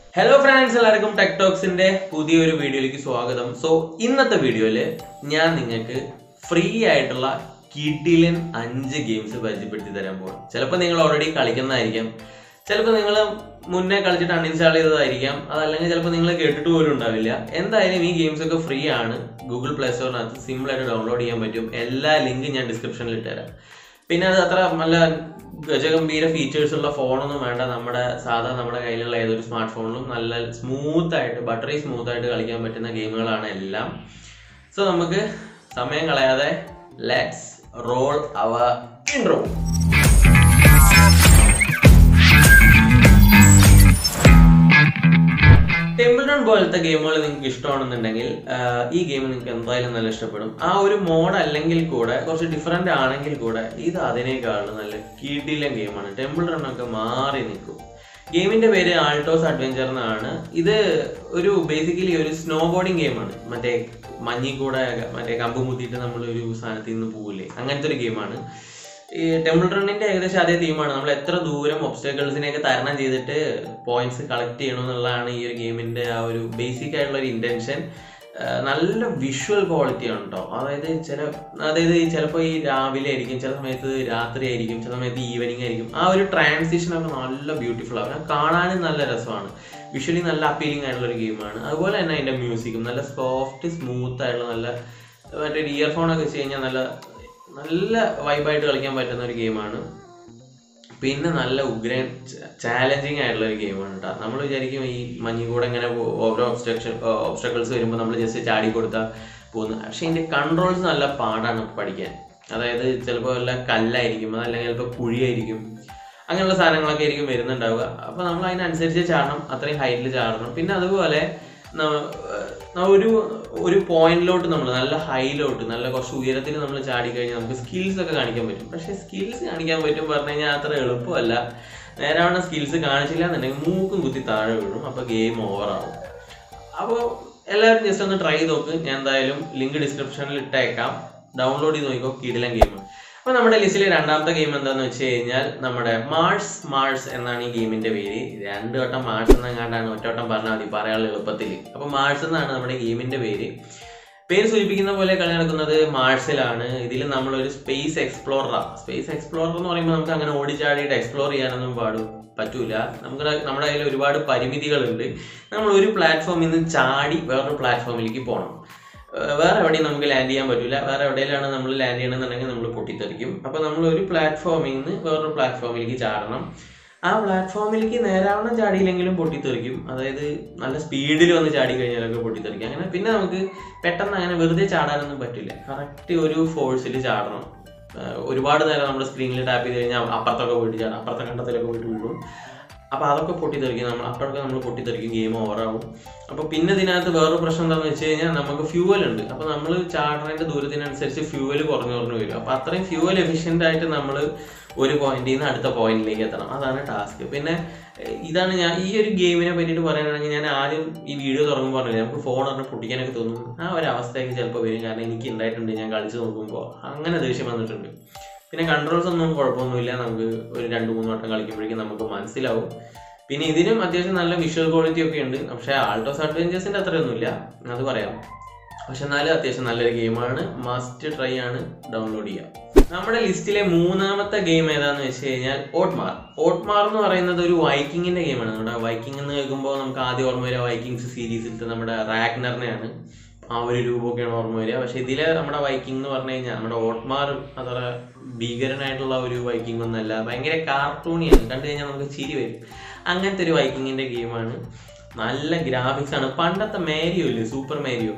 hello friends എല്ലാവർക്കും tech ടോക്സിന്റെ പുതിയൊരു വീഡിയോയിലേക്ക് സ്വാഗതം സോ ഇന്നത്തെ വീഡിയോയില് ഞാൻ നിങ്ങൾക്ക് ഫ്രീ ആയിട്ടുള്ള കിഡിലൻ അഞ്ച് ഗെയിംസ് പരിചയപ്പെടുത്തി തരാൻ പോവാം ചിലപ്പോൾ നിങ്ങൾ ഓൾറെഡി കളിക്കുന്നതായിരിക്കാം ചിലപ്പോൾ നിങ്ങൾ മുന്നേ കളിച്ചിട്ട് അൺഇൻസ്റ്റാൾ ചെയ്തതായിരിക്കാം അതല്ലെങ്കിൽ ചിലപ്പോൾ നിങ്ങൾ കേട്ടിട്ട് പോലും ഉണ്ടാവില്ല എന്തായാലും ഈ ഗെയിംസ് ഒക്കെ ഫ്രീ ആണ് ഗൂഗിൾ പ്ലേ സ്റ്റോറിനകത്ത് സിമ്പിൾ ആയിട്ട് ഡൗൺലോഡ് ചെയ്യാൻ പറ്റും എല്ലാ ലിങ്കും ഞാൻ ഡിസ്ക്രിപ്ഷനിൽ ഇട്ടുതരാം പിന്നെ അത് അത്ര നല്ല ഗജഗംഭീര ഫീച്ചേഴ്സ് ഉള്ള ഫോണൊന്നും വേണ്ട നമ്മുടെ സാധാ നമ്മുടെ കയ്യിലുള്ള ഏതൊരു സ്മാർട്ട് ഫോണിലും നല്ല സ്മൂത്ത് ആയിട്ട് ബട്ടറി സ്മൂത്ത് ആയിട്ട് കളിക്കാൻ പറ്റുന്ന ഗെയിമുകളാണ് എല്ലാം സോ നമുക്ക് സമയം കളയാതെ let's roll our intro temple run പോലത്തെ ഗെയിമുകൾ നിങ്ങൾക്ക് ഇഷ്ടമാണെന്നുണ്ടെങ്കിൽ ആഹ് ഈ ഗെയിം നിങ്ങൾക്ക് എന്തായാലും നല്ല ഇഷ്ടപ്പെടും ആ ഒരു മോഡ് അല്ലെങ്കിൽ കൂടെ കുറച്ച് ഡിഫറെന്റ് ആണെങ്കിൽ കൂടെ ഇത് അതിനേക്കാളും നല്ല കിടിലൻ ഗെയിമാണ് ടെമ്പിൾ റൺ ഒക്കെ മാറി നിൽക്കും ഗെയിമിന്റെ പേര് ആൾട്ടോസ് അഡ്വഞ്ചർ എന്നാണ് ഇത് ഒരു ബേസിക്കലി ഒരു സ്നോ ബോർഡിങ് ഗെയിമാണ് മറ്റേ മഞ്ഞിൽ കൂടെ മറ്റേ കമ്പ് മുത്തിയിട്ട് നമ്മൾ ഒരു സാധനത്തിൽ നിന്ന് പോവില്ലേ അങ്ങനത്തെ ഒരു ഗെയിമാണ് ഈ ടെമ്പിൾ റണ്ണിന്റെ ഏകദേശം അതേ തീമാണ് നമ്മൾ എത്ര ദൂരം ഒബ്സ്റ്റക്കിൾസിനെയൊക്കെ തരണം ചെയ്തിട്ട് പോയിന്റ്സ് കളക്ട് ചെയ്യണം എന്നുള്ളതാണ് ഈ ഒരു ഗെയിമിന്റെ ആ ഒരു ബേസിക് ആയിട്ടുള്ള ഒരു ഇന്റൻഷൻ നല്ല വിഷ്വൽ ക്വാളിറ്റി ആണ് കേട്ടോ അതായത് ചില അതായത് ചിലപ്പോൾ ഈ രാവിലെ ആയിരിക്കും ചില സമയത്ത് രാത്രി ആയിരിക്കും ചില സമയത്ത് ഈവനിങ് ആയിരിക്കും ആ ഒരു ട്രാൻസിഷൻ ഒക്കെ നല്ല ബ്യൂട്ടിഫുൾ ആണ് കാണാനും നല്ല രസമാണ് വിഷ്വലി നല്ല അപ്പീലിംഗ് ആയിട്ടുള്ള ഒരു ഗെയിമാണ് അതുപോലെ തന്നെ അതിന്റെ മ്യൂസിക്കും നല്ല സോഫ്റ്റ് സ്മൂത്ത് ആയിട്ടുള്ള നല്ല മറ്റേ ഇയർഫോൺ ഒക്കെ വെച്ച് കഴിഞ്ഞാൽ നല്ല നല്ല വൈബായിട്ട് കളിക്കാൻ പറ്റുന്ന ഒരു ഗെയിമാണ് പിന്നെ നല്ല ഉഗ്രൻ ചാലഞ്ചിങ് ആയിട്ടുള്ള ഒരു ഗെയിമാണ് കേട്ടോ നമ്മൾ വിചാരിക്കും ഈ മഞ്ഞ് കൂടെ ഇങ്ങനെ പോ- ഓരോ ഒബ്സ്ട്രക്ഷൻ ഒബ്സ്ട്രക്കിൾസ് വരുമ്പോൾ നമ്മൾ ജസ്റ്റ് ചാടി കൊടുത്താൽ പോകുന്നത് പക്ഷെ ഇതിന്റെ കൺട്രോൾസ് നല്ല പാടാണ് പഠിക്കാൻ അതായത് ചിലപ്പോൾ വല്ല കല്ലായിരിക്കും അതല്ലെങ്കിൽ ചിലപ്പോൾ കുഴിയായിരിക്കും അങ്ങനെയുള്ള സാധനങ്ങളൊക്കെ ആയിരിക്കും വരുന്നുണ്ടാവുക അപ്പോൾ നമ്മൾ അതിനനുസരിച്ച് ചാടണം അത്രയും ഹൈറ്റിൽ ചാടണം പിന്നെ അതുപോലെ ന- ന- ഒരു ഒരു പോയിന്റിലോട്ട് നമ്മൾ നല്ല ഹൈയിലോട്ട് നല്ല കുറച്ച് ഉയരത്തിൽ നമ്മൾ ചാടി കഴിഞ്ഞാൽ നമുക്ക് സ്കിൽസ് ഒക്കെ കാണിക്കാൻ പറ്റും പക്ഷേ സ്കിൽസ് കാണിക്കാൻ പറ്റും പറഞ്ഞു കഴിഞ്ഞാൽ അത്ര എളുപ്പമല്ല നേരാവണ്ണം സ്കിൽസ് കാണിച്ചില്ല എന്നുണ്ടെങ്കിൽ മൂക്കും കുത്തി താഴെ വീഴും അപ്പോൾ ഗെയിം ഓവർ ആവും അപ്പോൾ എല്ലാവരും ജസ്റ്റ് ഒന്ന് ട്രൈ ചെയ്ത് നോക്ക് ഞാൻ എന്തായാലും ലിങ്ക് ഡിസ്ക്രിപ്ഷനിൽ ഇട്ടേക്കാം ഡൗൺലോഡ് ചെയ്ത് നോക്കിക്കോ കിടിലൻ ഗെയിം അപ്പോൾ നമ്മുടെ ലിസ്റ്റിലെ രണ്ടാമത്തെ ഗെയിം എന്താണെന്ന് വെച്ച് കഴിഞ്ഞാൽ നമ്മുടെ മാർസ് മാർസ് എന്നാണ് ഈ ഗെയിമിന്റെ പേര് രണ്ട് വട്ടം മാർസ് എന്നെങ്ങാണ്ടാണ് ഒറ്റ വട്ടം പറഞ്ഞാൽ മതി പറയാനുള്ള എളുപ്പത്തിൽ അപ്പോൾ മാർസ് എന്നാണ് നമ്മുടെ ഗെയിമിന്റെ പേര് പേര് സൂചിപ്പിക്കുന്ന പോലെ കളി നടക്കുന്നത് മാർസിലാണ് ഇതിൽ നമ്മളൊരു സ്പേസ് എക്സ്പ്ലോററാണ് സ്പേസ് എക്സ്പ്ലോറർ എന്ന് പറയുമ്പോൾ നമുക്ക് അങ്ങനെ ഓടിച്ചാടിയിട്ട് എക്സ്പ്ലോർ ചെയ്യാനൊന്നും പാടും പറ്റൂല നമുക്ക് നമ്മുടെ കയ്യിൽ ഒരുപാട് പരിമിതികളുണ്ട് നമ്മൾ ഒരു പ്ലാറ്റ്ഫോമിൽ നിന്ന് ചാടി വേറൊരു പ്ലാറ്റ്ഫോമിലേക്ക് പോകണം ഏർ വേറെ എവിടെയും നമുക്ക് ലാൻഡ് ചെയ്യാൻ പറ്റില്ല വേറെ എവിടെയാണ് നമ്മൾ ലാൻഡ് ചെയ്യണമെന്നുണ്ടെങ്കിൽ നമ്മൾ പൊട്ടിത്തെറിക്കും അപ്പോൾ നമ്മൾ ഒരു പ്ലാറ്റ്ഫോമിൽ നിന്ന് വേറൊരു പ്ലാറ്റ്ഫോമിലേക്ക് ചാടണം ആ പ്ലാറ്റ്ഫോമിലേക്ക് നേരാവണ്ണം ചാടിയില്ലെങ്കിലും പൊട്ടിത്തെറിക്കും അതായത് നല്ല സ്പീഡിൽ വന്ന് ചാടി കഴിഞ്ഞാലൊക്കെ പൊട്ടിത്തെറിക്കും അങ്ങനെ പിന്നെ നമുക്ക് പെട്ടെന്ന് അങ്ങനെ വെറുതെ ചാടാനൊന്നും പറ്റില്ല കറക്റ്റ് ഒരു ഫോഴ്സിൽ ചാടണം ഏർ ഒരുപാട് നേരം നമ്മൾ സ്ക്രീനിൽ ടാപ്പ് ചെയ്ത് കഴിഞ്ഞാൽ അപ്പുറത്തൊക്കെ പോയിട്ട് ചാടും അപ്പുറത്തെ കണ്ടത്തിലൊക്കെ പോയിട്ട് വീഴും അപ്പോൾ അതൊക്കെ പൊട്ടിത്തെറിക്കും നമ്മൾ അപ്പോഴൊക്കെ നമ്മൾ പൊട്ടിത്തെറിക്കും ഗെയിം ഓവറാവും അപ്പോൾ പിന്നെ ഇതിനകത്ത് വേറൊരു പ്രശ്നം എന്താണെന്ന് വെച്ച് കഴിഞ്ഞാൽ നമുക്ക് ഫ്യൂവൽ ഉണ്ട് അപ്പോൾ നമ്മൾ ചാടുന്നതിൻ്റെ ദൂരത്തിനനുസരിച്ച് ഫ്യൂവൽ കുറഞ്ഞു കുറഞ്ഞു വരും അപ്പോൾ അത്രയും ഫ്യൂവൽ എഫിഷ്യൻ്റ് ആയിട്ട് നമ്മൾ ഒരു പോയിന്റിൽ നിന്ന് അടുത്ത പോയിന്റിലേക്ക് എത്തണം അതാണ് ടാസ്ക് പിന്നെ ഏർ ഇതാണ് ഞാൻ ഈ ഒരു ഗെയിമിനെ പറ്റിയിട്ട് പറയുകയാണെങ്കിൽ ഞാൻ ആദ്യം ഈ വീഡിയോ തുടങ്ങുമ്പോൾ പറഞ്ഞില്ലേ നമുക്ക് ഫോൺ പറഞ്ഞ് പൊട്ടിക്കാനൊക്കെ തോന്നും ആ ഒരു അവസ്ഥയൊക്കെ ചിലപ്പോൾ വരും കാരണം എനിക്ക് ഉണ്ടായിട്ടുണ്ട് ഞാൻ കളിച്ച് നോക്കുമ്പോൾ അങ്ങനെ ദേഷ്യം വന്നിട്ടുണ്ട് പിന്നെ കൺട്രോൾസ് ഒന്നും കുഴപ്പമൊന്നുമില്ല നമുക്ക് ഒരു രണ്ട് മൂന്ന് വട്ടം കളിക്കുമ്പോഴേക്കും നമുക്ക് മനസ്സിലാവും പിന്നെ ഇതിനും അത്യാവശ്യം നല്ല വിഷ്വൽ ക്വാളിറ്റി ഒക്കെ ഉണ്ട് പക്ഷേ ആൾട്ടോസ് അഡ്വഞ്ചേഴ്സിന്റെ അത്രയൊന്നുമില്ല അത് പറയാം പക്ഷെ എന്നാലും അത്യാവശ്യം നല്ലൊരു ഗെയിമാണ് മസ്റ്റ് ട്രൈ ആണ് ഡൗൺലോഡ് ചെയ്യാം നമ്മുടെ ലിസ്റ്റിലെ മൂന്നാമത്തെ ഗെയിം ഏതാന്ന് വെച്ച് കഴിഞ്ഞാൽ ഓട്ട്മാർ ഓട്ട്മാർ എന്ന് പറയുന്നത് ഒരു വൈക്കിങ്ങിന്റെ ഗെയിമാണ് നമ്മുടെ വൈക്കിംഗ് എന്ന് കേൾക്കുമ്പോൾ നമുക്ക് ആദ്യം ഓർമ്മ വരിക വൈക്കിങ്സ് സീരീസിലത്തെ നമ്മുടെ റാഗ്നറിനെയാണ് ആ ഒരു രൂപമൊക്കെയാണ് ഓർമ്മ വരിക പക്ഷെ ഇതിലെ നമ്മുടെ വൈക്കിംഗ് എന്ന് പറഞ്ഞു കഴിഞ്ഞാൽ നമ്മുടെ ഓട്ട്മാർ അത്ര ഭീകരനായിട്ടുള്ള ഒരു വൈക്കിംഗ് ഒന്നല്ല ഭയങ്കര കാർട്ടൂണിയാണ് കണ്ടു കഴിഞ്ഞാൽ നമുക്ക് ചിരി വരും അങ്ങനത്തെ ഒരു വൈക്കിങ്ങിന്റെ ഗെയിമാണ് നല്ല ഗ്രാഫിക്സ് ആണ് പണ്ടത്തെ മാരിയോ ഇല്ലേ സൂപ്പർ മാരിയോ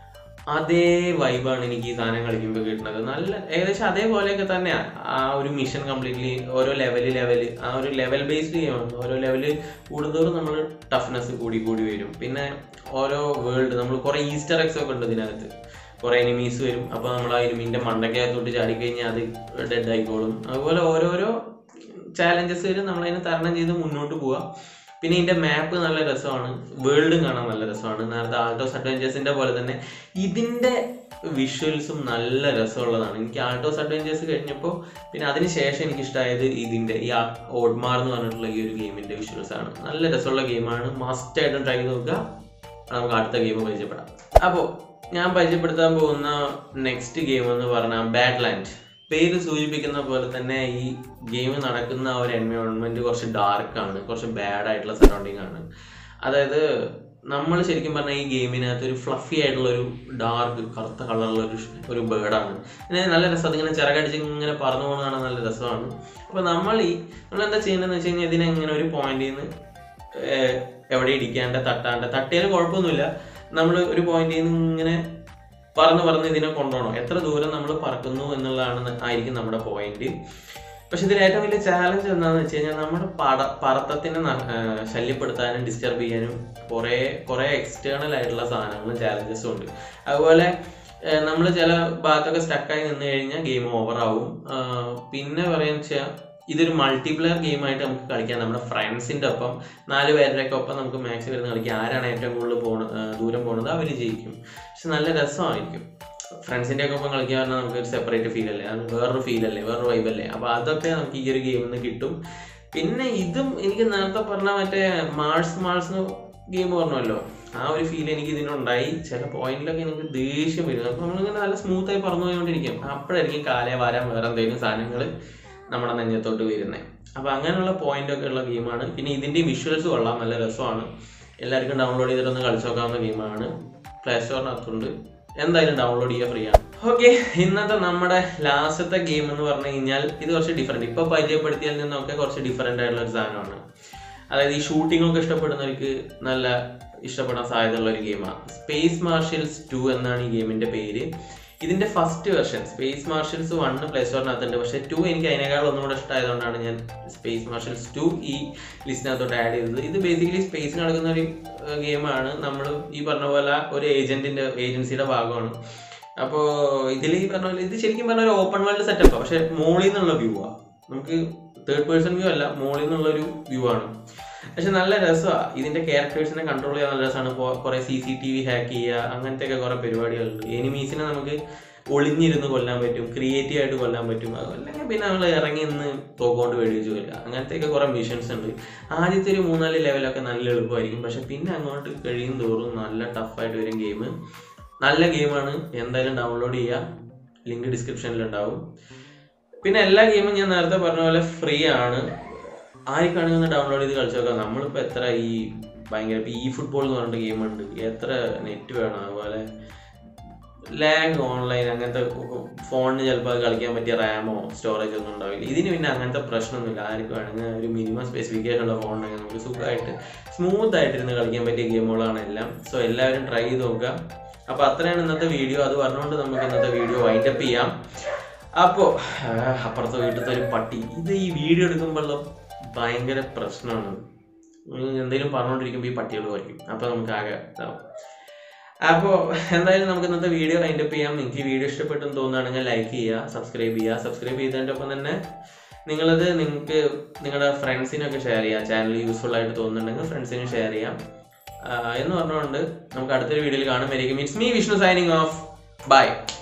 അതേ വൈബാണ് എനിക്ക് ഈ സാധനം കളിക്കുമ്പോൾ കിട്ടുന്നത് നല്ല ഏകദേശം അതേപോലെയൊക്കെ തന്നെയാണ് ആ ഒരു മിഷൻ കംപ്ലീറ്റ്ലി ഓരോ ലെവല് ലെവല് ആ ഒരു ലെവൽ ബേസ്ഡ് ഗെയിമാണ് ഓരോ ലെവല് കൂടുന്തോറും നമ്മൾ ടഫ്നെസ് കൂടി കൂടി വരും പിന്നെ ഓരോ വേൾഡ് നമ്മൾ കുറേ ഈസ്റ്റർ എക്സ് ഒക്കെ ഉണ്ട് ഇതിനകത്ത് കുറേ എനിമീസ് വരും അപ്പോൾ നമ്മൾ ആ എനിമീൻ്റെ മണ്ടക്കകത്തോട്ട് ചാടിക്കഴിഞ്ഞാൽ അത് ഡെഡ് ആയിക്കോളും അതുപോലെ ഓരോരോ ചാലഞ്ചസ് വരും നമ്മളതിനെ തരണം ചെയ്ത് മുന്നോട്ട് പോവുക പിന്നെ ഇതിന്റെ മാപ്പ് നല്ല രസമാണ് വേൾഡും കാണാൻ നല്ല രസമാണ് നേരത്തെ ആൾട്ടോസ് അഡ്വഞ്ചേഴ്സിന്റെ പോലെ തന്നെ ഇതിന്റെ വിഷ്വൽസും നല്ല രസമുള്ളതാണ് എനിക്ക് ആൾട്ടോസ് അഡ്വഞ്ചേഴ്സ് കഴിഞ്ഞപ്പോൾ പിന്നെ അതിന് ശേഷം എനിക്ക് ഇഷ്ടമായത് ഇതിന്റെ ഈ ഓഡ്മാർ എന്ന് പറഞ്ഞിട്ടുള്ള ഈ ഒരു ഗെയിമിന്റെ വിഷ്വൽസ് ആണ് നല്ല രസമുള്ള ഗെയിമാണ് മസ്റ്റ് ആയിട്ടും ട്രൈ ചെയ്ത് നോക്കുക നമുക്ക് അടുത്ത ഗെയിം പരിചയപ്പെടാം അപ്പോൾ ഞാൻ പരിചയപ്പെടുത്താൻ പോകുന്ന നെക്സ്റ്റ് ഗെയിം എന്ന് പറഞ്ഞാൽ ബാഡ് ലാൻഡ് പേര് സൂചിപ്പിക്കുന്ന പോലെ തന്നെ ഈ ഗെയിം നടക്കുന്ന ആ ഒരു എൻവയോൺമെന്റ് കുറച്ച് ഡാർക്ക് ആണ് കുറച്ച് ബാഡ് ആയിട്ടുള്ള സറൗണ്ടിങ് ആണ് അതായത് നമ്മൾ ശരിക്കും പറഞ്ഞാൽ ഈ ഗെയിമിനകത്ത് ഒരു ഫ്ലഫി ആയിട്ടുള്ള ഒരു ഡാർക്ക് കറുത്ത കളറുള്ള ഒരു ഷ്- ഒരു ബേർഡാണ് പിന്നെ നല്ല രസം അതിങ്ങനെ ചിറകടിച്ച് ഇങ്ങനെ പറന്നു പോകുന്നത് കാണാൻ നല്ല രസമാണ് അപ്പോൾ നമ്മൾ ഈ നമ്മൾ എന്താ ചെയ്യുന്നതെന്ന് വെച്ച് കഴിഞ്ഞാൽ ഇതിനെ ഇങ്ങനെ ഒരു പോയിന്റിൽ നിന്ന് ഏഹ് എവിടെ ഇടിക്കാണ്ട് തട്ടാണ്ട് തട്ടിയാലും കുഴപ്പമൊന്നുമില്ല നമ്മൾ ഒരു പോയിന്റിൽ നിന്ന് ഇങ്ങനെ പറന്ന് പറന്ന് ഇതിനെ കൊണ്ടുപോകണം എത്ര ദൂരം നമ്മൾ പറക്കുന്നു എന്നുള്ളതാണ് ആയിരിക്കും നമ്മുടെ പോയിന്റ് പക്ഷെ ഇതിൽ ഏറ്റവും വലിയ ചാലഞ്ച് എന്താണെന്ന് വെച്ച് കഴിഞ്ഞാൽ നമ്മുടെ പട പറത്തത്തിനെ ന- ഏഹ് ശല്യപ്പെടുത്താനും ഡിസ്റ്റർബ് ചെയ്യാനും കുറേ കുറേ എക്സ്റ്റേണൽ ആയിട്ടുള്ള സാധനങ്ങളും ചാലഞ്ചസും ഉണ്ട് അതുപോലെ നമ്മൾ ചില ഭാഗത്തൊക്കെ സ്റ്റക്കായി നിന്ന് കഴിഞ്ഞാൽ ഗെയിം ഓവർ ആവും ആഹ് പിന്നെ പറയാന്ന് വെച്ചാൽ ഇതൊരു മൾട്ടിപ്ലെയർ ഗെയിമായിട്ട് നമുക്ക് കളിക്കാം നമ്മുടെ ഫ്രണ്ട്സിന്റെ ഒപ്പം നാല് പേരുടെയൊക്കെ ഒപ്പം നമുക്ക് മാക്സ് വരുന്ന കളിക്കാം ആരാണ് ഏറ്റവും കൂടുതൽ പോണ ആഹ് ദൂരം പോണത് അവർ ജയിക്കും പക്ഷെ നല്ല രസമായിരിക്കും ഫ്രണ്ട്സിന്റെ ഒക്കെ ഒപ്പം കളിക്കാൻ പറഞ്ഞാൽ നമുക്ക് ഒരു സെപ്പറേറ്റ് ഫീൽ അല്ലേ അത് വേറൊരു ഫീൽ അല്ലേ വേറൊരു വൈബ് അല്ലേ അപ്പൊ അതൊക്കെ നമുക്ക് ഈ ഒരു ഗെയിമിൽ നിന്ന് കിട്ടും പിന്നെ ഇതും എനിക്ക് നേരത്തെ പറഞ്ഞ മറ്റേ മാൾസ് മാൾസ് ഗെയിം പറഞ്ഞല്ലോ ആ ഒരു ഫീൽ എനിക്ക് ഇതിനുണ്ടായി ചില പോയിന്റിലൊക്കെ എനിക്ക് ദേഷ്യം വരും അപ്പൊ നമ്മളിങ്ങനെ നല്ല സ്മൂത്ത് ആയി പറന്നു പോയിക്കൊണ്ടിരിക്കും അപ്പോഴായിരിക്കും കാലേ വാരാൻ വേറെ എന്തെങ്കിലും സാധനങ്ങൾ നമ്മുടെ നെഞ്ഞത്തോട്ട് വരുന്നത് അപ്പൊ അങ്ങനെയുള്ള പോയിന്റ് ഒക്കെ ഉള്ള ഗെയിമാണ് പിന്നെ ഇതിന്റെ വിഷ്വൽസ് കൊള്ളാം നല്ല രസമാണ് എല്ലാവർക്കും ഡൗൺലോഡ് ചെയ്തിട്ടൊന്ന് കളിച്ചു നോക്കാവുന്ന ഗെയിമാണ് പ്ലേ സ്റ്റോറിനകത്തുണ്ട് എന്തായാലും ഡൗൺലോഡ് ചെയ്യുക ഫ്രീ ആണ് ഓക്കെ ഇന്നത്തെ നമ്മുടെ ലാസ്റ്റത്തെ ഗെയിം എന്ന് പറഞ്ഞു കഴിഞ്ഞാൽ ഇത് കുറച്ച് ഡിഫറെന്റ് ഇപ്പൊ പരിചയപ്പെടുത്തിയതിൽ നിന്നൊക്കെ കുറച്ച് ഡിഫറെന്റ് ആയിട്ടുള്ള ഒരു സാധനമാണ് അതായത് ഈ ഷൂട്ടിംഗ് ഒക്കെ ഇഷ്ടപ്പെടുന്നവർക്ക് നല്ല ഇഷ്ടപ്പെടാൻ സാധ്യതയുള്ള ഒരു ഗെയിമാണ് സ്പേസ് മാർഷ്യൽസ് ടു എന്നാണ് ഈ ഗെയിമിന്റെ പേര് ഇതിന്റെ first version space marshals one play സ്റ്റോറിനകത്തുണ്ട് പക്ഷെ ടു എനിക്ക് അതിനേക്കാൾ ഒന്നും കൂടെ ഇഷ്ടമായതുകൊണ്ടാണ് ഞാൻ സ്പേസ് മാർഷ്യൽസ് ടു ഈ ലിസ്റ്റിനകത്തോട്ട് ആഡ് ചെയ്തത് ഇത് ബേസിക്കലി സ്പേസ് നടക്കുന്ന ഒരു ഗെയിമാണ് നമ്മൾ ഈ പറഞ്ഞ പോലെ ഒരു ഏജന്റിന്റെ ഏജൻസിയുടെ ഭാഗമാണ് അപ്പോൾ ഇതിൽ ഈ പറഞ്ഞ പോലെ ഇത് ശരിക്കും പറഞ്ഞ ഒരു ഓപ്പൺ വേൾഡ് സെറ്റപ്പ് പക്ഷെ മോളിൽ നിന്നുള്ള വ്യൂ ആ നമുക്ക് തേർഡ് പേഴ്സൺ വ്യൂ അല്ല മോളിൽ നിന്നുള്ള ഒരു വ്യൂ ആണ് പക്ഷെ നല്ല രസമാണ് ഇതിന്റെ ക്യാരക്ടേഴ്സിനെ കൺട്രോൾ ചെയ്യാൻ നല്ല രസമാണ് കുറെ C C T V hack ചെയ്യുക അങ്ങനത്തെ ഒക്കെ കുറെ പരിപാടികളുണ്ട് എനിമീസിനെ നമുക്ക് ഒളിഞ്ഞിരുന്ന് കൊല്ലാൻ പറ്റും ക്രിയേറ്റീവ് ആയിട്ട് കൊല്ലാൻ പറ്റും അല്ലെങ്കിൽ പിന്നെ നമ്മൾ ഇറങ്ങി നിന്ന് തോക്കൊണ്ട് വെടിവെച്ച് കൊല്ലുക അങ്ങനത്തെയൊക്കെ കുറെ മിഷൻസ് ഉണ്ട് ആദ്യത്തെ ഒരു മൂന്നാല് ലെവലൊക്കെ നല്ല എളുപ്പമായിരിക്കും പക്ഷെ പിന്നെ അങ്ങോട്ട് കഴിയും തോറും നല്ല ടഫായിട്ട് വരും ഗെയിം നല്ല ഗെയിമാണ് എന്തായാലും ഡൗൺലോഡ് ചെയ്യുക ലിങ്ക് ഡിസ്ക്രിപ്ഷനിൽ ഉണ്ടാവും പിന്നെ എല്ലാ ഗെയിമും ഞാൻ നേരത്തെ പറഞ്ഞ പോലെ ഫ്രീ ആണ് ആർക്കാണെങ്കിൽ ഒന്ന് ഡൗൺലോഡ് ചെയ്ത് കളിച്ചു നോക്കാം നമ്മളിപ്പോൾ എത്ര ഈ ഭയങ്കര ഇപ്പൊ ഈ ഫുട്ബോൾ എന്ന് പറഞ്ഞിട്ട് ഗെയിമുണ്ട് എത്ര നെറ്റ് വേണം അതുപോലെ ലാഗ് ഓൺലൈൻ അങ്ങനത്തെ ഫോണിന് ചിലപ്പോൾ കളിക്കാൻ പറ്റിയ റാമോ സ്റ്റോറേജ് ഒന്നും ഉണ്ടാവില്ല ഇതിന് പിന്നെ അങ്ങനത്തെ പ്രശ്നമൊന്നുമില്ല ആർക്ക് വേണമെങ്കിൽ ഒരു മിനിമം സ്പെസിഫിക്കേഷൻ ഉള്ള ഫോൺ ഉണ്ടെങ്കിൽ നമുക്ക് സുഖമായിട്ട് സ്മൂത്ത് ആയിട്ടിരുന്ന് കളിക്കാൻ പറ്റിയ ഗെയിമുകളാണ് എല്ലാം സോ എല്ലാവരും ട്രൈ ചെയ്ത് നോക്കുക അപ്പോൾ അത്രയാണ് ഇന്നത്തെ വീഡിയോ അത് പറഞ്ഞുകൊണ്ട് നമുക്ക് ഇന്നത്തെ വീഡിയോ വൈൻഡപ്പ് ചെയ്യാം അപ്പോൾ അപ്പുറത്തെ വീട്ടിലത്തെ ഒരു പട്ടി ഇത് ഈ വീഡിയോ എടുക്കുമ്പോഴുള്ള ഭയങ്കര പ്രശ്നമാണ് എന്തെങ്കിലും പറഞ്ഞുകൊണ്ടിരിക്കുമ്പോൾ ഈ പട്ടികൾ കുറയ്ക്കും അപ്പോൾ നമുക്ക് ആകെ ഇതാവും അപ്പോൾ എന്തായാലും നമുക്ക് ഇന്നത്തെ വീഡിയോ വൈൻഡപ്പ് ചെയ്യാം നിങ്ങൾക്ക് ഈ വീഡിയോ ഇഷ്ടപ്പെട്ടെന്ന് തോന്നുകയാണെങ്കിൽ ലൈക്ക് ചെയ്യുക സബ്സ്ക്രൈബ് ചെയ്യുക സബ്സ്ക്രൈബ് ചെയ്തതിൻ്റെ ഒപ്പം തന്നെ നിങ്ങളത് നിങ്ങൾക്ക് നിങ്ങളുടെ ഫ്രണ്ട്സിനൊക്കെ ഷെയർ ചെയ്യുക ചാനൽ യൂസ്ഫുൾ ആയിട്ട് തോന്നുന്നുണ്ടെങ്കിൽ ഫ്രണ്ട്സിന് ഷെയർ ചെയ്യാം ആഹ് എന്ന് പറഞ്ഞുകൊണ്ട് നമുക്ക് അടുത്തൊരു വീഡിയോയിൽ കാണുമായിരിക്കും it's me Vishnu signing off by